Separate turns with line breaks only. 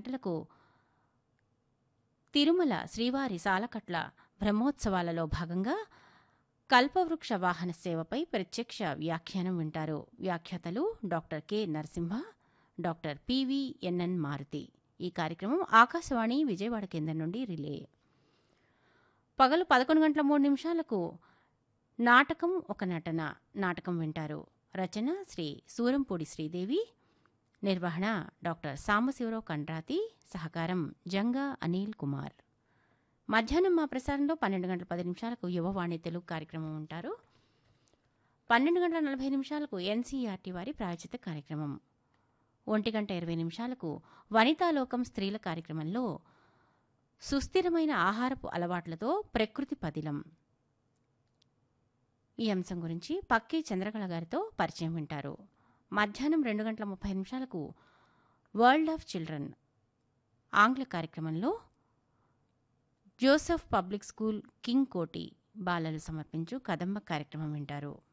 గంటలకు తిరుమల శ్రీవారి సాలకట్ల బ్రహ్మోత్సవాలలో భాగంగా కల్పవృక్ష వాహన సేవపై ప్రత్యక్ష వ్యాఖ్యానం వింటారు వ్యాఖ్యాతలు doctor K Narasimha doctor PVNN Maruthi ఈ కార్యక్రమం ఆకాశవాణి విజయవాడ కేంద్రం నుండి రిలే పగలు పదకొండు గంటల మూడు నిమిషాలకు నాటకం ఒక నటన నాటకం వింటారు రచన శ్రీ సూరంపూడి శ్రీదేవి నిర్వహణ డాక్టర్ సాంబశివరావు కండ్రాతి సహకారం జంగా అనిల్ కుమార్ మధ్యాహ్నం మా ప్రసారంలో పన్నెండు గంటల పది నిమిషాలకు యువవాణి తెలుగు కార్యక్రమం ఉంటారు పన్నెండు గంటల నలభై నిమిషాలకు ఎన్సీఆర్టీ వారి ప్రాయోజిత కార్యక్రమం ఒంటి గంట ఇరవై నిమిషాలకు వనితాలోకం స్త్రీల కార్యక్రమంలో సుస్థిరమైన ఆహారపు అలవాట్లతో ప్రకృతి పదిలం ఈ అంశం గురించి పక్కి చంద్రకళ గారితో పరిచయం వింటారు మధ్యాహ్నం రెండు గంటల ముప్పై నిమిషాలకు వరల్డ్ ఆఫ్ చిల్డ్రన్ ఆంగ్ల కార్యక్రమంలో జోసెఫ్ పబ్లిక్ స్కూల్ కింగ్ కోటి బాలలు సమర్పించు కదంబ కార్యక్రమం వింటారు